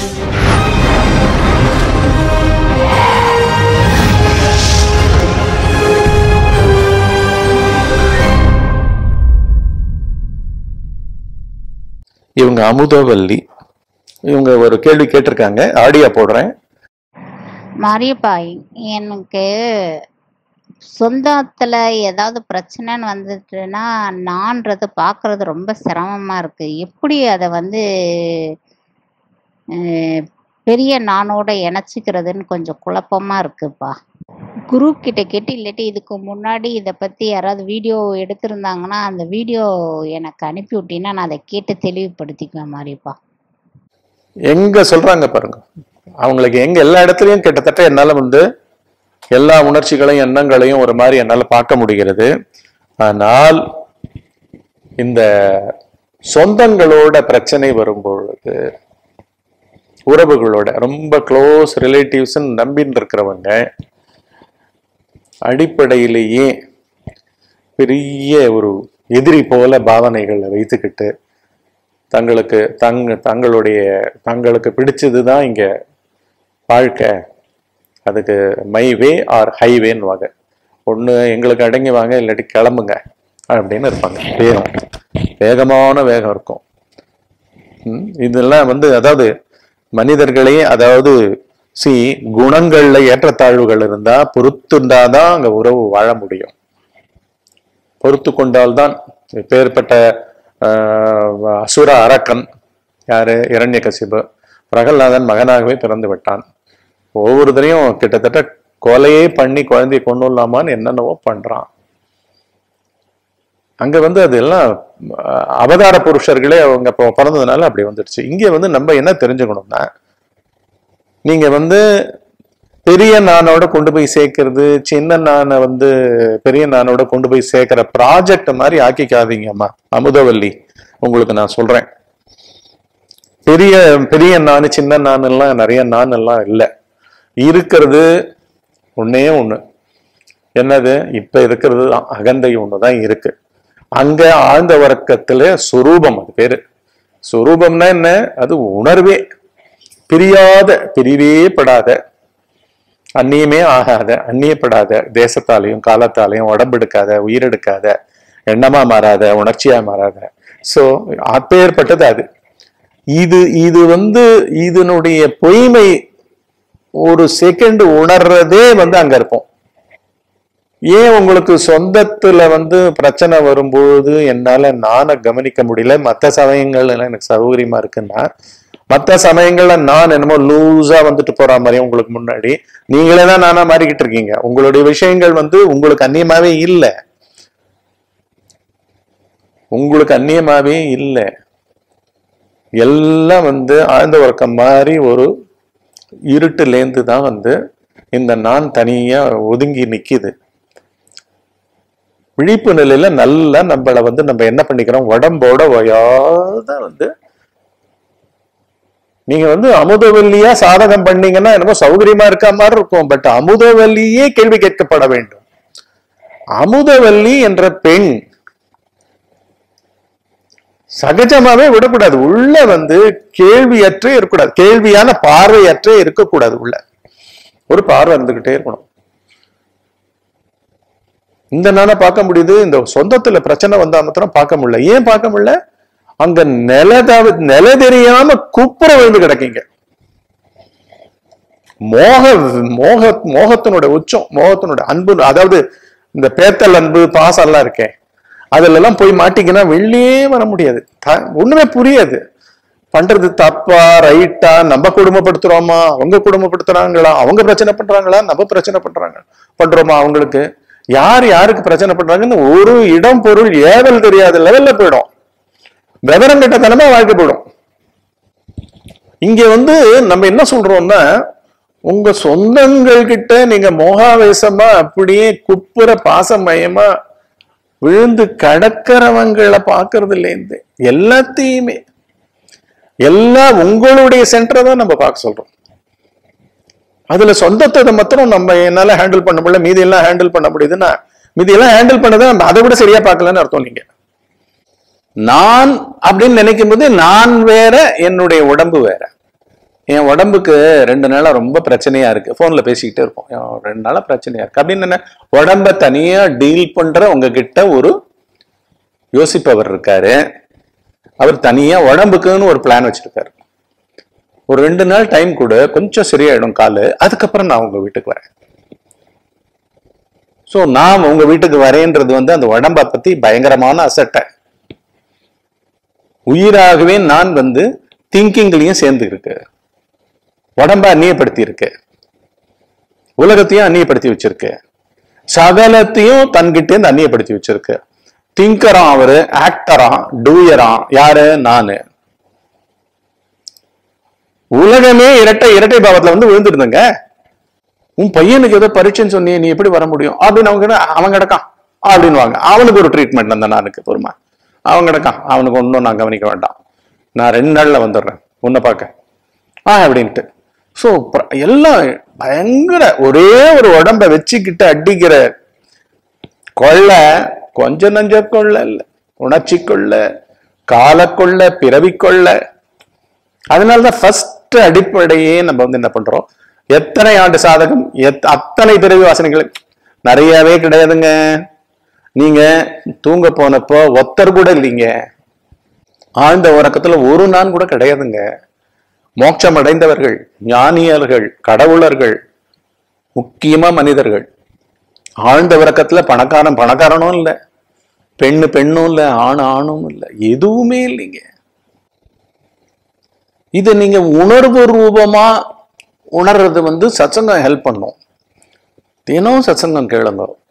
இவங்க அமுதவல்லி இவங்க ஒரு கேள்வி கேட்டிருக்காங்க ஆடியோ போடுறேன் மாரியப்பா எனக்கு சொந்தத்துல ஏதாவது பிரச்சனைன்னு வந்துட்டுன்னா நான்றது பார்க்கறது ரொம்ப சிரமமா இருக்கு எப்படி அதை வந்து அஹ், பெரிய நானோட இணைச்சிக்கிறதுன்னு கொஞ்சம் குழப்பமா இருக்குப்பா குரு கிட்ட கேட்டு இல்லாட்டி இதுக்கு முன்னாடி இதை பத்தி யாராவது வீடியோ எடுத்திருந்தாங்கன்னா அந்த வீடியோ எனக்கு அனுப்பி விட்டீங்கன்னா நான் அதை கேட்டு தெளிவுபடுத்திக்குவேன் மாரியப்பா எங்க சொல்றாங்க பாருங்க அவங்களுக்கு எங்க எல்லா இடத்துலயும் கிட்டத்தட்ட என்னால வந்து எல்லா உணர்ச்சிகளையும் எண்ணங்களையும் ஒரு மாதிரி என்னால பார்க்க முடிகிறது ஆனால் இந்த சொந்தங்களோட பிரச்சனை வரும்பொழுது உறவுகளோட ரொம்ப க்ளோஸ் ரிலேட்டிவ்ஸ் நம்பின்னு இருக்கிறவங்க அடிப்படையிலேயே பெரிய ஒரு எதிரி போல பாவனைகளை வைத்துக்கிட்டு தங்களுக்கு தங்க தங்களுடைய தங்களுக்கு பிடிச்சது தான் இங்க வாழ்க்கை அதுக்கு மை வே ஆர் ஹைவேன்னு வாங்க ஒன்று எங்களுக்கு அடங்கி வாங்க இல்லாட்டி கிளம்புங்க அப்படின்னு இருப்பாங்க வேகம் வேகமான வேகம் இருக்கும் ம், இதெல்லாம் வந்து அதாவது மனிதர்களே அதாவது சி குணங்கள்ல ஏற்றத்தாழ்வுகள் இருந்தா பொறுத்துண்டாதான் அங்க உறவு வாழ முடியும் பொறுத்து கொண்டால்தான் இப்பேற்பட்ட ஆஹ், அசுர அரக்கன் யாரு இரண்யகசிபு பிரகலாதன் மகனாகவே பிறந்து விட்டான் ஒவ்வொருத்தரையும் கிட்டத்தட்ட கொலையே பண்ணி குழந்தைய கொண்டு வரலாமான்னு என்னென்னவோ பண்றான் அங்க வந்து அது எல்லாம் ஆஹ், அவதார புருஷர்களே அவங்க இப்போ பிறந்ததுனால அப்படி வந்துடுச்சு இங்க வந்து நம்ம என்ன தெரிஞ்சுக்கணும்னா நீங்க வந்து பெரிய நானோட கொண்டு போய் சேர்க்கறது சின்ன நானை வந்து பெரிய நானோட கொண்டு போய் சேர்க்கிற ப்ராஜெக்ட் மாதிரி ஆக்கிக்காதீங்கம்மா அமுதவல்லி உங்களுக்கு நான் சொல்றேன் பெரிய பெரிய நானு சின்ன நான் எல்லாம் நிறைய நான் எல்லாம் இல்லை இருக்கிறது ஒண்ணே ஒண்ணு என்னது இப்ப இருக்கிறது தான் அகந்தை ஒண்ணுதான் இருக்கு அங்க ஆழ்ந்த வர்க்கத்துல சுரூபம் அது பேரு சுரூபம்னா என்ன அது உணர்வே பிரியாத பிரிவே படாத அந்நியமே ஆகாத அந்நியப்படாத தேசத்தாலையும் காலத்தாலையும் உடம்பெடுக்காத உயிரெடுக்காத எண்ணமா மாறாத உணர்ச்சியா மாறாத சோ அப்பேற்பட்டது அது இது இது வந்து இதனுடைய பொய்மை ஒரு செகண்ட் உணர்றதே வந்து அங்க இருப்போம் ஏன் உங்களுக்கு சொந்தத்துல வந்து பிரச்சனை வரும்போது என்னால நானை கவனிக்க முடியல மற்ற சமயங்கள்ல எல்லாம் எனக்கு சௌகரியமா இருக்குன்னா மற்ற சமயங்கள்ல நான் என்னமோ லூஸா வந்துட்டு போற மாதிரி உங்களுக்கு முன்னாடி நீங்களே தான் நானா மாறிக்கிட்டு இருக்கீங்க உங்களுடைய விஷயங்கள் வந்து உங்களுக்கு அந்நியமாவே இல்லை உங்களுக்கு அந்நியமாவே இல்லை எல்லாம் வந்து ஆழ்ந்த உறக்கம் மாதிரி ஒரு இருட்டுலேருந்து தான் வந்து இந்த நான் தனியா ஒதுங்கி நிக்குது விழிப்பு நிலையில நல்லா நம்மள வந்து நம்ம என்ன பண்ணிக்கிறோம் உடம்போட ஒயாத வந்து நீங்க வந்து அமுதவல்லியா சாதகம் பண்ணீங்கன்னா என்னமோ சௌகரியமா இருக்க மாதிரி இருக்கும் பட் அமுதவல்லியே கேள்வி கேட்கப்பட வேண்டும் அமுதவல்லி என்ற பெண் சகஜமாவே விடக்கூடாது உள்ள வந்து கேள்வியற்றே இருக்கக்கூடாது கேள்வியான பார்வையற்றே இருக்கக்கூடாது உள்ள ஒரு பார்வை இருந்துகிட்டே இருக்கணும் இந்த நாள பார்க்க முடியுது இந்த சொந்தத்துல பிரச்சனை வந்தா மாத்திரம் பார்க்க முடியல ஏன் பார்க்க முடியல அங்க நிலதாவு நில தெரியாம குப்புற விழுந்து கிடக்கீங்க மோக மோக மோகத்தினோட உச்சம் மோகத்தினோட அன்பு அதாவது இந்த பேத்தல் அன்பு பாசம் எல்லாம் இருக்கே அதுல எல்லாம் போய் மாட்டிக்கினா வெளியே வர முடியாது த- ஒண்ணுமே புரியாது பண்றது தப்பா ரைட்டா நம்ம குடும்பப்படுத்துறோமா அவங்க குடும்பப்படுத்துறாங்களா அவங்க பிரச்சனை பண்றாங்களா நம்ம பிரச்சனை பண்றாங்க பண்றோமா அவங்களுக்கு யார் யாருக்கு பிரச்சனை பண்றாங்கன்னு ஒரு இடம் பொருள் ஏவல் தெரியாத லெவல்ல போயிடும் விவரம் கெட்டத்தனமா வாழ்க்கை போயிடும் இங்க வந்து நம்ம என்ன சொல்றோம்னா உங்க சொந்தங்கள் கிட்ட நீங்க மோகாவேசமா அப்படியே குப்புற பாசமயமா விழுந்து கடக்கிறவங்களை பார்க்கறதுல இருந்து எல்லாத்தையுமே எல்லாம் உங்களுடைய சென்டரை தான் நம்ம பார்க்க சொல்றோம் அதுல சொந்தத்தை மாத்திரம் நம்ம என்னால ஹேண்டில் பண்ண முடியல மீதி எல்லாம் ஹேண்டில் பண்ண முடியுதுன்னா மீதி எல்லாம் ஹேண்டில் பண்ணதை நம்ம அதை விட சரியா பார்க்கலன்னு அர்த்தம் நீங்க நான் அப்படின்னு நினைக்கும் போது நான் வேற என்னுடைய உடம்பு வேற என் உடம்புக்கு ரெண்டு நாளா ரொம்ப பிரச்சனையா இருக்கு போன்ல பேசிக்கிட்டே இருப்போம் என் ரெண்டு நாளா பிரச்சனையா இருக்கு அப்படின்னு என்ன உடம்ப தனியா டீல் பண்ற உங்ககிட்ட ஒரு யோசிப்பவர் இருக்காரு அவர் தனியா உடம்புக்குன்னு ஒரு பிளான் வச்சிருக்காரு ஒரு ரெண்டு நாள் டைம் கூட கொஞ்சம் சரியாயிடும் காலு அதுக்கப்புறம் நான் உங்க வீட்டுக்கு வரேன் ஸோ நான் உங்க வீட்டுக்கு வரேன்றது வந்து அந்த உடம்ப பத்தி பயங்கரமான அசட்டை உயிராகவே நான் வந்து திங்கிங்லயும் சேர்ந்து இருக்கு உடம்ப அந்நியப்படுத்தி இருக்கு உலகத்தையும் அந்நியப்படுத்தி வச்சிருக்கு சகலத்தையும் தன்கிட்ட இருந்து அந்நியப்படுத்தி வச்சிருக்கு திங்கரா அவரு ஆக்டரா டூயரா யாரு நானு உலகமே இரட்டை இரட்டை பாவத்துல வந்து விழுந்துருந்தங்க உன் பையனுக்கு ஏதோ பரீட்சைன்னு சொன்னியே நீ எப்படி வர முடியும் அப்படின்னு அவங்க கிட்ட, அவன் கிடக்கான் அப்படின்வாங்க அவனுக்கு ஒரு ட்ரீட்மெண்ட் அந்த நானுக்கு பொறுமை அவன் கிடக்கான் அவனுக்கு ஒன்றும் நான் கவனிக்க வேண்டாம் நான் ரெண்டு நாள்ல வந்துடுறேன் உன்னை பார்க்க ஆ அப்படின்ட்டு ஸோ எல்லாம் பயங்கர ஒரே ஒரு உடம்ப வச்சுக்கிட்டு அடிக்கிற கொள்ள கொஞ்ச நஞ்ச கொள்ள இல்லை உணர்ச்சி கொள்ள காலக்கொள்ள பிறவி கொள்ள அதனாலதான் ஃபர்ஸ்ட் அடிப்படையே நம்ம வந்து என்ன பண்றோம் எத்தனை ஆண்டு சாதகம் எத் அத்தனை பிறவி வாசனைகள் நிறையவே கிடையாதுங்க நீங்க தூங்க போனப்போ ஒத்தர் கூட இல்லைங்க ஆழ்ந்த உறக்கத்துல ஒரு நாள் கூட கிடையாதுங்க மோட்சம் அடைந்தவர்கள் ஞானியர்கள் கடவுளர்கள் முக்கியமா மனிதர்கள் ஆழ்ந்த உறக்கத்துல பணக்காரன் பணக்காரனும் இல்லை பெண்ணு பெண்ணும் இல்லை ஆண் ஆணும் இல்லை எதுவுமே இல்லைங்க இது நீங்க உணர்வு ரூபமா உணர்றது வந்து சத்சங்கம் ஹெல்ப் பண்ணும் தினம் சத்சங்கம் கேளுங்க